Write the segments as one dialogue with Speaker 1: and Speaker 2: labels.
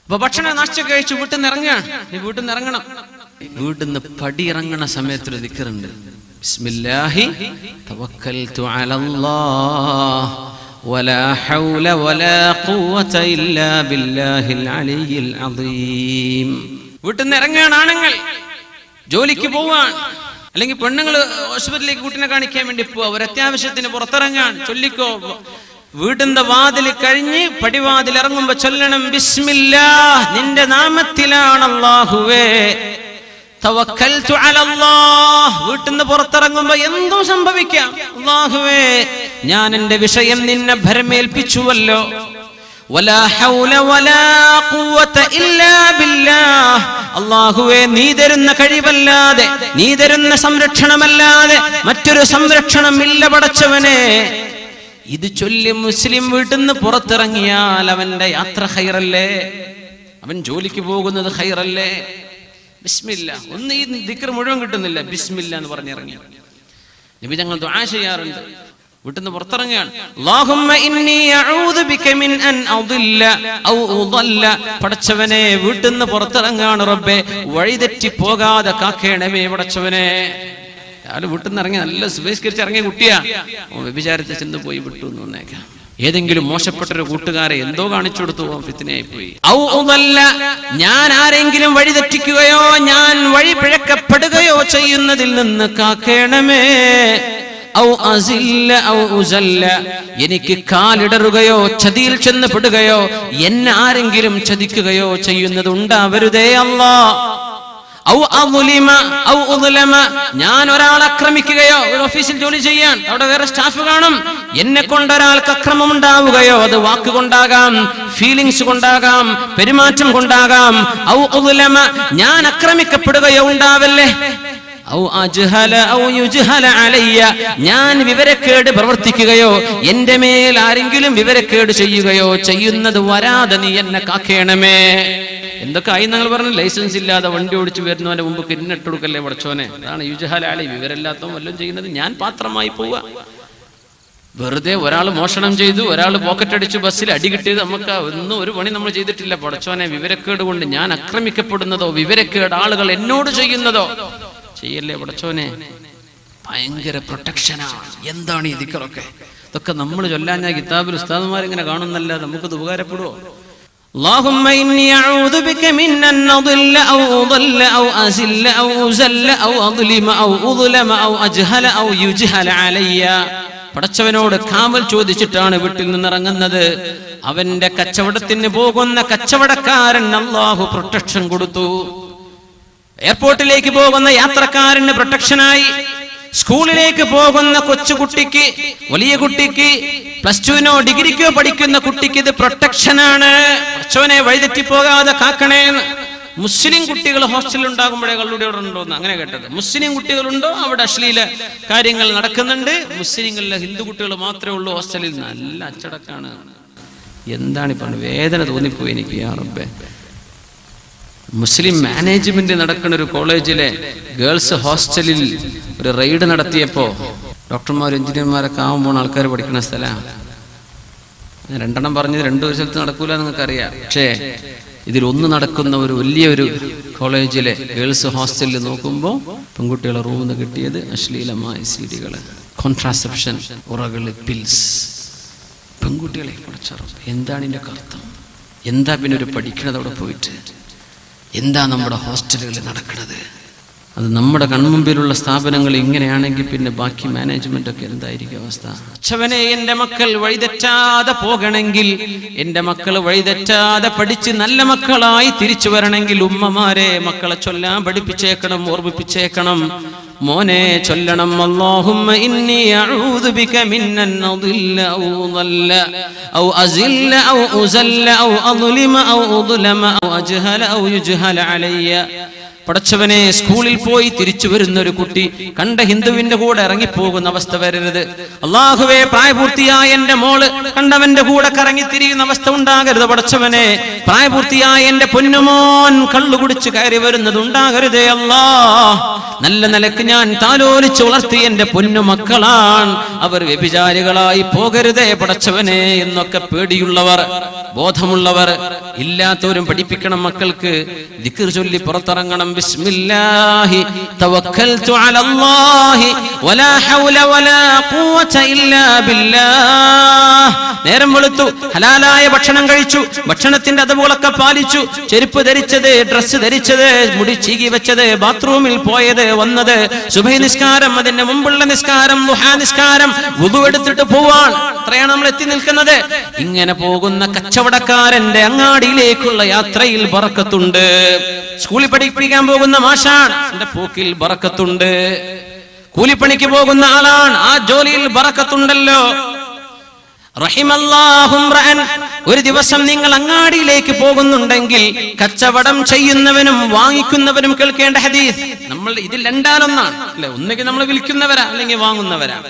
Speaker 1: അപ്പൊ ഭക്ഷണം നാശ കഴിച്ച് വീട്ടിൽ നിന്ന് ഇറങ്ങുകയാണ് നീ വീട്ടിൽ നിന്ന് ഇറങ്ങണം വീട്ടിൽ നിന്ന് പടി ഇറങ്ങണ സമയത്ത് ഒരു ദിക്കറുണ്ട് ബിസ്മില്ലാഹി തവക്കൽതു അലല്ലാഹ് ولا حول ولا قوة إلا بالله العلي العظيم വീട്ടിൽ നിന്ന് ഇറങ്ങുകയാണ് ആണുങ്ങൾ ജോലിക്ക് പോവാൻ അല്ലെങ്കിൽ പെണ്ണുങ്ങൾ ഹോസ്പിറ്റലിലേക്ക് കുട്ടിനെ കാണിക്കാൻ വേണ്ടി പോവാ ഒരു അത്യാവശ്യത്തിന് പുറത്തിറങ്ങാൻ ചൊല്ലിക്കോ വീടിന്റെ വാതിൽ കഴിഞ്ഞ് പടിവാതിൽ ഇറങ്ങുമ്പോ ചൊല്ലണം ബിസ്മില്ലാ നിന്റെ നാമത്തിലാണ് അല്ലാഹുവേ തവക്കൽതു അലല്ലാഹ് വീട്ടിൽ നിന്ന് പുറത്തിറങ്ങുമ്പോ എന്തോ സംഭവിക്കാം അല്ലാഹുവേ ഞാൻ എന്റെ വിഷയം നിന്നെ ഭരമേൽപ്പിച്ചുവല്ലോ വലാ ഹൗല വലാ ഖുവത ഇല്ലാ ബില്ലാഹ് അല്ലാഹുവേ നീ തരുന്ന കഴിവല്ലാതെ നീ തരുന്ന സംരക്ഷണമല്ലാതെ മറ്റൊരു സംരക്ഷണമില്ല പടച്ചവനെ ഇത് ചൊല്ലി മുസ്ലിം വീട്ടിൽ നിന്ന് പുറത്തിറങ്ങിയാൽ അവന്റെ യാത്ര ഹൈറല്ലേ അവൻ ജോലിക്ക് പോകുന്നത് ഹൈറല്ലേ ബിസ്മില്ല ഒന്ന് ഈ ദിക്കർ മുഴുവൻ കിട്ടുന്നില്ല ബിസ്മില്ല എന്ന് പറഞ്ഞിറങ്ങി നബി ഞങ്ങൾ ദുആ ചെയ്യാറുണ്ട് വീട്ടിൽ നിന്ന് പുറത്തിറങ്ങുകയാണ് അല്ലാഹുമ്മ ഇന്നി അഊദു ബിക മിൻ അൻ അദില്ല ഔ ഉദല്ല പടച്ചവനെ വീട്ടിൽ നിന്ന് പുറത്തിറങ്ങാണ് റബ്ബേ വഴിതെറ്റി പോകാതെ കാക്കേണമേ പടച്ചവനെ രാവിലെ വീട്ടിൽ നിന്ന് ഇറങ്ങി നല്ല സുബഹിസ്കരിച്ച് ഇറങ്ങിയ കുട്ടിയാ ഓ വ്യഭിചാരത്തെ ചെന്ന് പോയി വിട്ടു എന്ന് വന്നേക്കാം ഏതെങ്കിലും മോശപ്പെട്ട ഒരു കൂട്ടുകാരെ എന്തോ കാണിച്ചു കൊടുത്തു ഓ ഫിത്തിനായി പോയി ഔ ഉദല്ല ഞാൻ ആരെങ്കിലും വഴി തെറ്റിക്കുകയോ ഞാൻ വഴി പിഴക്കപ്പെടുകയോ ചെയ്യുന്നതിൽ നിന്ന് കാക്കേണമേ ഔ അസില്ല ഔ ഉസല്ല എനിക്ക് കാലിടറുകയോ ചതിയിൽ ചെന്ന് പെടുകയോ എന്നെ ആരെങ്കിലും ചതിക്കുകയോ ചെയ്യുന്നത് ഉണ്ടാവരുതേ അല്ലാ ഔ അദുലിമ ഔ ഉദ്ലമ ഞാൻ ഒരാൾ ആക്രമിക്കുകയോ ഒരു ഓഫീസിൽ ജോലി ചെയ്യാൻ അവിടെ വേറെ സ്റ്റാഫ് കാണും എന്നെ കൊണ്ട് ഒരാൾക്ക് അക്രമം ഉണ്ടാവുകയോ അത് വാക്ക് കൊണ്ടാകാം ഫീലിങ്സ് കൊണ്ടാകാം പെരുമാറ്റം കൊണ്ടാകാം ഔ ഉദ്ലമ ഞാൻ ആക്രമിക്കപ്പെടുകയോ ഉണ്ടാവല്ലേ ഔ അജ്ഹല ഔ യുജ്ഹല അലയ്യ ഞാൻ വിവരക്കേട് പ്രവർത്തിക്കുകയോ എന്റെ മേൽ ആരെങ്കിലും വിവരക്കേട് ചെയ്യുകയോ ചെയ്യുന്നത് വരാതെ നീ എന്നെ കാക്കേണമേ എന്തൊക്കെ ആയി നിങ്ങൾ പറഞ്ഞു ലൈസൻസ് ഇല്ലാതെ വണ്ടി ഓടിച്ചു വരുന്നവന്റെ മുമ്പ് കിന്നിട്ട് കൊടുക്കല്ലേ പഠിച്ചോനെ അതാണ് യുജഹല അലി വിവരമില്ലാത്തവൻ വല്ലതും ചെയ്യുന്നത് ഞാൻ പാത്രമായി പോവുക വെറുതെ ഒരാൾ മോഷണം ചെയ്തു ഒരാൾ പോക്കറ്റ് അടിച്ചു ബസ്സിൽ അടി കിട്ടിയത് നമുക്ക് ഒന്നും ഒരു പണി നമ്മൾ ചെയ്തിട്ടില്ല പടച്ചോനെ വിവരക്കേട് കൊണ്ട് ഞാൻ ആക്രമിക്കപ്പെടുന്നതോ വിവരക്കേട് ആളുകൾ എന്നോട് ചെയ്യുന്നതോ ചെയ്യല്ലേ പടച്ചോനെ ഭയങ്കര പ്രൊട്ടക്ഷനാണ് എന്താണ് ഈ ദിക്കറൊക്കെ ഇതൊക്കെ നമ്മൾ ചൊല്ലാൻ ഞാൻ കിതാബിൽ ഉസ്താദുമാർ ഇങ്ങനെ കാണുന്നല്ല നമുക്കത് ഉപകാരപ്പെടുവോ اللهم إني أعوذ بك من أن أضل أو أضل أو أزل أو أزل أو أظلم أو أظلم أو أجهل أو يجهل علي പടച്ചവനോട് കാവൽ ചോദിച്ചിട്ടാണ് വീട്ടിൽ നിന്നിറങ്ങുന്നത് അവന്റെ കച്ചവടത്തിന് പോകുന്ന കച്ചവടക്കാരൻ അള്ളാഹു പ്രൊട്ടക്ഷൻ കൊടുത്തു എയർപോർട്ടിലേക്ക് പോകുന്ന യാത്രക്കാരന് പ്രൊട്ടക്ഷനായി സ്കൂളിലേക്ക് പോകുന്ന കൊച്ചുകുട്ടിക്ക് വലിയ കുട്ടിക്ക് പ്ലസ് ടുവിനോ ഡിഗ്രിക്കോ പഠിക്കുന്ന കുട്ടിക്ക് ഇത് പ്രൊട്ടക്ഷനാണ് അച്ഛനെ വഴിതെറ്റി പോകാതെ കാക്കണേ മുസ്ലിം കുട്ടികൾ ഹോസ്റ്റലിൽ ഉണ്ടാകുമ്പോഴേ കള്ളുടി അവിടെ ഉണ്ടോ എന്ന് അങ്ങനെ കേട്ടത് മുസ്ലിം കുട്ടികളുണ്ടോ അവിടെ അശ്ലീല കാര്യങ്ങൾ നടക്കുന്നുണ്ട് മുസ്ലിങ്ങളിലെ ഹിന്ദു കുട്ടികൾ മാത്രമേ ഉള്ളൂ ഹോസ്റ്റലിൽ നല്ല അച്ചടക്കാണ് എന്താണ് ഇപ്പൊ വേദന തോന്നിപ്പോയി എനിക്ക് യാ റബ്ബേ മുസ്ലിം മാനേജ്മെന്റ് നടക്കുന്ന ഒരു കോളേജിലെ ഗേൾസ് ഹോസ്റ്റലിൽ ഒരു റെയ്ഡ് നടത്തിയപ്പോ ഡോക്ടർമാർ എഞ്ചിനീയർമാരൊക്കെ ആവുമ്പോൾ ആൾക്കാർ പഠിക്കുന്ന സ്ഥലമാണ് ഞാൻ രണ്ടെണ്ണം പറഞ്ഞത് രണ്ടു ഒരു സ്ഥലത്ത് നടക്കൂല നിങ്ങൾക്കറിയാം പക്ഷേ ഇതിൽ ഒന്ന് നടക്കുന്ന ഒരു വലിയൊരു കോളേജിലെ ഗേൾസ് ഹോസ്റ്റലിൽ നോക്കുമ്പോൾ പെൺകുട്ടികളെ റൂമിൽ നിന്ന് കിട്ടിയത് അശ്ലീലമായ സീഡികള് കോൺട്രാസെപ്ഷൻ ഉറകള് പിൽസ് പെൺകുട്ടികളെ കുറിച്ചറിവ് എന്താണ് ഇതിൻ്റെ അർത്ഥം എന്താ പിന്നെ ഒരു പഠിക്കണത് അവിടെ പോയിട്ട് എന്താ നമ്മുടെ ഹോസ്റ്റലുകളിൽ നടക്കുന്നത് അത് നമ്മുടെ കൺമുമ്പിലുള്ള സ്ഥാപനങ്ങൾ ഇങ്ങനെയാണെങ്കിൽ പിന്നെ ബാക്കി മാനേജ്മെന്റ് ഒക്കെ എന്തായിരിക്കും അവസ്ഥ അച്ഛവനെ എന്റെ മക്കൾ വഴിതെറ്റാതെ പോകണമെങ്കിൽ എന്റെ മക്കൾ വഴിതെറ്റാതെ പഠിച്ച് നല്ല മക്കളായി തിരിച്ചു വരണമെങ്കിൽ ഉമ്മമാരെ മക്കളെ ചൊല്ലാൻ പഠിപ്പിച്ചേക്കണം ഓർമ്മിപ്പിച്ചേക്കണം മോനെ ചൊല്ലണം അല്ലാഹുമ്മ ഇന്നി അഊദു ബിക മിൻ അൻ അദില്ല ഔ ضل ഔ അസില്ല ഔ ഉസല്ല ഔ അദ്ലിമ ഔ ഉദ്ലമ ഔ അജ്ഹല ഔ യുജ്ഹല അലയ്യ പടച്ചവനെ സ്കൂളിൽ പോയി തിരിച്ചു വരുന്ന ഒരു കുട്ടി കണ്ട ഹിന്ദുവിന്റെ കൂടെ ഇറങ്ങിപ്പോകുന്ന അവസ്ഥ വരരുത് അള്ളാഹുവെ പ്രായപൂർത്തിയായ എന്റെ മോള് കണ്ടവന്റെ കൂടെ കറങ്ങി തിരിയുന്ന അവസ്ഥ ഉണ്ടാകരുത് പടച്ചവനെ പ്രായപൂർത്തിയായ എന്റെ പൊന്നുമോൻ കള്ളു കുടിച്ച് കയറി വരുന്നത് ഉണ്ടാകരുതേ അല്ലാ നല്ല നിലക്ക് ഞാൻ താലോലിച്ച് വളർത്തി എന്റെ പൊന്നു മക്കളാണ് അവർ വ്യഭിചാരികളായി പോകരുതേ പടച്ചവനെ എന്നൊക്കെ പേടിയുള്ളവർ ബോധമുള്ളവർ ഇല്ലാത്തവരും പഠിപ്പിക്കണം മക്കൾക്ക് ദിക്ർ ചൊല്ലി പുറത്തിറങ്ങണം ബിസ്മില്ലാഹി തവക്കൽതു അലല്ലാഹി വലാ ഹൗല വലാ ഖുവത ഇല്ലാ ബില്ലാഹ് നേരം വെളുത്തു ഹലാലായ ഭക്ഷണം കഴിച്ചു ഭക്ഷണത്തിന്റെ അതുപോലൊക്കെ പാലിച്ചു ചെരുപ്പ് ധരിച്ചത് ഡ്രസ്സ് ധരിച്ചത് മുടി ചീകി വെച്ചത് ബാത്റൂമിൽ പോയത് വന്നത് സുബൈ നിസ്കാരം അതിന്റെ മുമ്പുള്ള നിസ്കാരം ദുഹാ നിസ്കാരം വുദു എടുത്തിട്ട് പോവാൻ അത്രയാണ് നമ്മൾ എത്തി നിൽക്കുന്നത് ഇങ്ങനെ പോകുന്ന കച്ചവടക്കാരന്റെ അങ്ങാടിയിലേക്കുള്ള യാത്രയിൽ ബറക്കത്തുണ്ട് സ്കൂളിൽ പഠിപ്പിക്കാൻ പോകുന്ന മാഷാണ് എന്റെ പോക്കിൽ ബറക്കത്തുണ്ട് കൂലിപ്പണിക്ക് പോകുന്ന ആളാണ് ആ ജോലിയിൽ ബറക്കത്തുണ്ടല്ലോ റഹിമല്ലാഹും റഅൻ. ഒരു ദിവസം നിങ്ങൾ അങ്ങാടിയിലേക്ക് പോകുന്നുണ്ടെങ്കിൽ കച്ചവടം ചെയ്യുന്നവനും വാങ്ങിക്കുന്നവനും കേൾക്കേണ്ട ഹദീസ് നമ്മൾ ഇതിൽ രണ്ടാലൊന്നാണ് അല്ലെ ഒന്നുകിൽ നമ്മൾ വിൽക്കുന്നവരാ അല്ലെങ്കിൽ വാങ്ങുന്നവരാ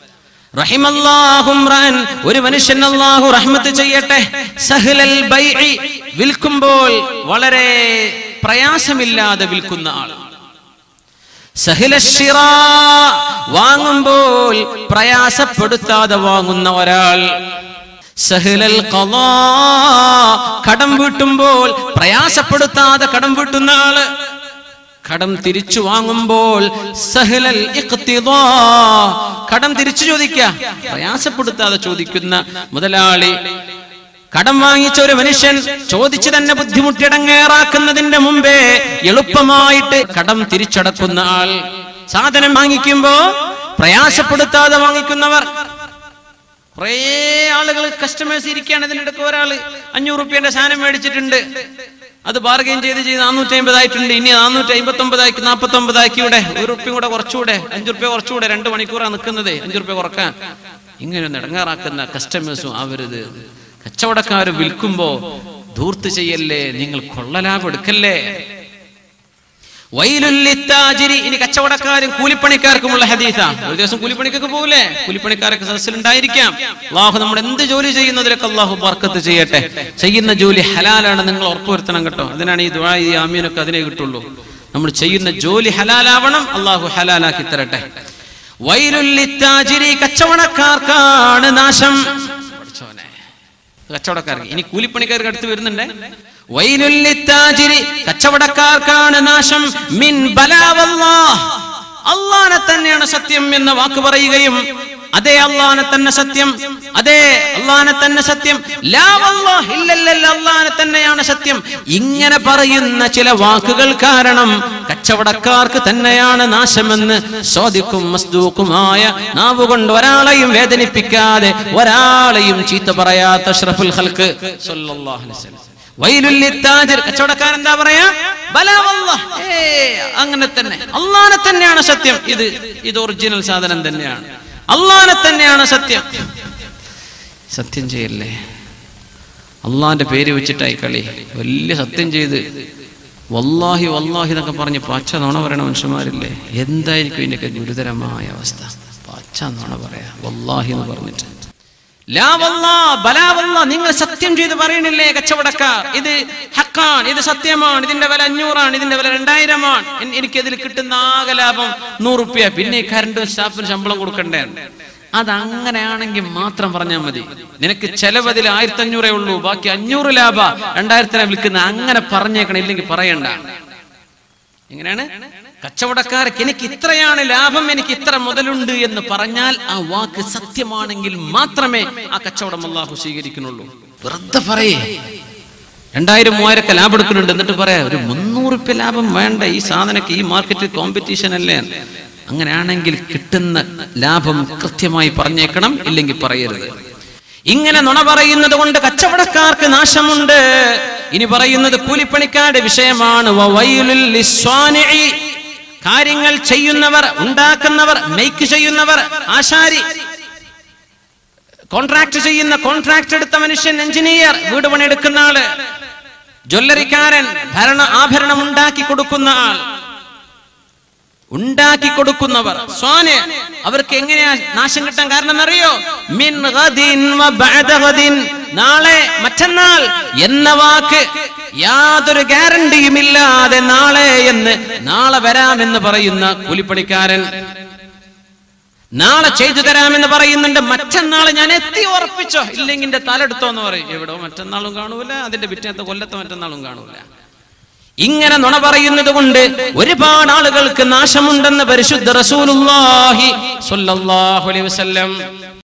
Speaker 1: റഹിമല്ലാഹും റഅൻ. ഒരു മനുഷ്യൻ അല്ലാഹു റഹ്മത്ത് ചെയ്യട്ടെ സഹ്ലൽ ബൈഇ വിൽക്കുമ്പോൾ വളരെ പ്രയാസമില്ലാതെ വിൽക്കുന്ന ആൾ സഹില ശിറാ വാങ്ങുമ്പോൾ പ്രയാസപ്പെടുത്താതെ വാങ്ങുന്ന ഒരാൾ സഹിലൽ ഖളാ കടം വീട്ടുമ്പോൾ പ്രയാസപ്പെടുത്താതെ കടം വീട്ടുന്ന ആള് കടം തിരിച്ചു വാങ്ങുമ്പോൾ സഹലൽ ഇഖ്തിദാ കടം തിരിച്ചു ചോദിക്ക പ്രയാസപ്പെടുത്താതെ ചോദിക്കുന്ന മുതലാളി കടം വാങ്ങിച്ച ഒരു മനുഷ്യൻ ചോദിച്ചു തന്നെ ബുദ്ധിമുട്ടിടങ്ങേറാക്കുന്നതിന്റെ മുമ്പേ എളുപ്പമായിട്ട് കടം തിരിച്ചടക്കുന്ന ആൾ സാധനം വാങ്ങിക്കുമ്പോ പ്രയാസപ്പെടുത്താതെ വാങ്ങിക്കുന്നവർ കുറേ ആളുകൾ കസ്റ്റമേഴ്സ് ഇരിക്കുകയാണ് ഇതിനിടയ്ക്ക് ഒരാൾ അഞ്ഞൂറ് റുപ്യന്റെ സാധനം മേടിച്ചിട്ടുണ്ട് അത് ബാർഗെയിൻ ചെയ്ത് ചെയ്ത് നാനൂറ്റി അമ്പതായിട്ടുണ്ട് ഇനി നാനൂറ്റി അമ്പത്തി ഒമ്പതാക്കി നാൽപ്പത്തി ഒമ്പതാക്കി ഇവിടെ ഒരു റുപ്യ കൂടെ കുറച്ചുകൂടെ അഞ്ചു റുപ്യ കുറച്ചുകൂടെ രണ്ട് മണിക്കൂറാണ് നിൽക്കുന്നത് അഞ്ചു റുപ്യ കുറക്കാൻ ഇങ്ങനെ ഒന്ന് ഇടങ്ങാറാക്കുന്ന കസ്റ്റമേഴ്സും അവരിത് കച്ചവടക്കാർ വിൽക്കുമ്പോ ധൂർത്ത് ചെയ്യല്ലേ നിങ്ങൾ കൊള്ളലാഭം എടുക്കല്ലേ വൈലുല്ലിത്താജിരി ഇനി കച്ചവടക്കാരും കൂലിപ്പണിക്കാർക്കുമുള്ള ഹദീസ ഒരു ദിവസം കൂലിപ്പണിക്കൊക്കെ പോകില്ലേ കൂലിപ്പണിക്കാരൊക്കെ സദസ്സിലുണ്ടായിരിക്കാം അള്ളാഹു നമ്മൾ എന്ത് ജോലി ചെയ്യുന്നതിലൊക്കെ അള്ളാഹു ബർക്കത്ത് ചെയ്യട്ടെ ചെയ്യുന്ന ജോലി ഹലാലാണ് നിങ്ങൾ ഉറപ്പുവരുത്തണം കേട്ടോ അതിനാണ് ഈ ദുആ ഈ ആമീനൊക്കെ അതിനെ കിട്ടുള്ളൂ നമ്മൾ ചെയ്യുന്ന ജോലി ഹലാലാവണം അള്ളാഹു ഹലാലാക്കി തരട്ടെ വൈലുല്ലിത്താജിരി കച്ചവടക്കാർക്കാണ് നാശം പഠിച്ചോനെ കച്ചവടക്കാർക്ക് ഇനി കൂലിപ്പണിക്കാർക്ക് അടുത്ത് വരുന്നുണ്ടേ വൈലുല്ലിത്താജിരി കച്ചവടക്കാർക്കാണ് നാശം മിൻ ബലാവല്ലാഹ് അള്ളാനെ തന്നെയാണ് സത്യം എന്ന വാക്ക് പറയുകയും അതേ അള്ളാനെ തന്നെ സത്യം അതേ അള്ളാനെ തന്നെ സത്യം ലാ വല്ലാഹ് ഇല്ലല്ലല്ല അള്ളാനെ തന്നെയാണ് സത്യം ഇങ്ങനെ പറയുന്ന ചില വാക്കുകൾ കാരണം കച്ചവടക്കാർക്ക് തന്നെയാണ് നാശമെന്ന് സ്വാദിക്കും മസ്ദൂക്കുമായ നാവുകൊണ്ട് ഒരാളെയും വേദനിപ്പിക്കാതെ ഒരാളെയും ചീത്ത പറയാത്ത ഷ്റഫുൽ ഹൽക്ക് സല്ലല്ലാഹു അലൈഹി വസല്ലം വൈലുല്ലിത്താജിർ കച്ചവടക്കാരൻ എന്താ പറയാ ബലാ വല്ലാഹ്. ഏയ്, അങ്ങനെ തന്നെ അള്ളാനെ തന്നെയാണ് സത്യം ഇത് ഇത് ഒറിജിനൽ സാധനം തന്നെയാണ് അള്ളാനെ തന്നെയാണ് സത്യം സത്യം ചെയ്യല്ലേ അള്ളാന്റെ പേര് വെച്ചിട്ടായി കളി വലിയ സത്യം ചെയ്ത് വല്ലാഹി വല്ലാഹി എന്നൊക്കെ പറഞ്ഞ് പച്ച നുണ പറയണ മനുഷ്യന്മാരില്ലേ എന്തായിരിക്കും ഇതിൻ്റെയൊക്കെ ഗുരുതരമായ അവസ്ഥ പച്ച നുണ പറയാ വല്ലാഹി എന്ന് പറഞ്ഞിട്ട് ലാ വല്ലാ, ബലാ വല്ലാ, നിങ്ങൾ സത്യം ചെയ്ത് പറയണില്ലേ കച്ചവടക്കാർ ഇത് ഹക്കാണ് ഇത് സത്യമാണ് ഇതിന്റെ വില അഞ്ഞൂറാണ് ഇതിന്റെ വില രണ്ടായിരമാണ് എൻ- എനിക്കതിൽ കിട്ടുന്ന ആകെ ലാഭം നൂറുപ്യ പിന്നെ കറണ്ട് സ്റ്റാഫിന് ശമ്പളം കൊടുക്കണ്ടേ അതങ്ങനെയാണെങ്കിൽ മാത്രം പറഞ്ഞാൽ മതി നിനക്ക് ചെലവതിൽ ആയിരത്തി അഞ്ഞൂറേ ഉള്ളൂ ബാക്കി അഞ്ഞൂറ് ലാഭ രണ്ടായിരത്തിനെ വിൽക്കുന്ന അങ്ങനെ പറഞ്ഞേക്കണം ഇല്ലെങ്കിൽ പറയണ്ട എങ്ങനെയാണ് കച്ചവടക്കാർക്ക് എനിക്ക് ഇത്രയാണ് ലാഭം എനിക്ക് ഇത്ര മുതലുണ്ട് എന്ന് പറഞ്ഞാൽ ആ വാക്ക് സത്യമാണെങ്കിൽ മാത്രമേ ആ കച്ചവടം അള്ളാഹു സ്വീകരിക്കുന്നുള്ളൂ വെറുതെ പറയേ രണ്ടായിരം മൂവായിരൊക്കെ ലാഭം എടുക്കുന്നുണ്ട് എന്നിട്ട് പറയാ ഒരു മുന്നൂറ് രൂപ ലാഭം വേണ്ട ഈ സാധനക്ക് ഈ മാർക്കറ്റിൽ കോമ്പറ്റീഷൻ അല്ലേ അങ്ങനെയാണെങ്കിൽ കിട്ടുന്ന ലാഭം കൃത്യമായി പറഞ്ഞേക്കണം ഇല്ലെങ്കിൽ പറയരുത് ഇങ്ങനെ നുണ പറയുന്നത് കൊണ്ട് കച്ചവടക്കാർക്ക് നാശമുണ്ട് ഇനി പറയുന്നത് കൂലിപ്പണിക്കാരുടെ വിഷയമാണ് വവൈലുൽ ലിസ്വാനിഇ. കാര്യങ്ങൾ ചെയ്യുന്നവർ ഉണ്ടാക്കുന്നവർ മെയ്ക്ക് ചെയ്യുന്നവർ ആശാരി കോൺട്രാക്ട് ചെയ്യുന്ന കോൺട്രാക്ട് എടുത്ത മനുഷ്യൻ എഞ്ചിനീയർ വീട് പണിയെടുക്കുന്ന ആള് ജ്വല്ലറിക്കാരൻ ഭരണ ആഭരണം ഉണ്ടാക്കി കൊടുക്കുന്ന ആൾ ഉണ്ടാക്കി കൊടുക്കുന്നവർ സ്വാന് അവർക്ക് എങ്ങനെയാ നാശം കിട്ടാൻ കാരണം എന്നറിയോ മിൻ ഗദിൻ വ ബഅദ ഗദിൻ നാളെ മറ്റന്നാൾ എന്ന വാക്ക് യാതൊരു ഗ്യാരണ്ടിയും ഇല്ലാതെ നാളെ എന്ന് നാളെ വരാമെന്ന് പറയുന്ന കൂലിപ്പണിക്കാരൻ നാളെ ചെയ്തു തരാമെന്ന് പറയുന്നുണ്ട് മറ്റന്നാൾ ഞാൻ എത്തി ഉറപ്പിച്ചോ ഇല്ലെങ്കിൽ എന്റെ തലെടുത്തോ എന്ന് പറയും എവിടോ മറ്റന്നാളും കാണൂല അതിന്റെ പിറ്റേത്തെ കൊല്ലത്തെ മറ്റന്നാളും കാണൂല ഇങ്ങനെ നുണ പറയുന്നത് കൊണ്ട് ഒരുപാട് ആളുകൾക്ക് നാശമുണ്ടെന്ന് പരിശുദ്ധ റസൂലുള്ളാഹി സ്വല്ലല്ലാഹു അലൈഹി വസല്ലം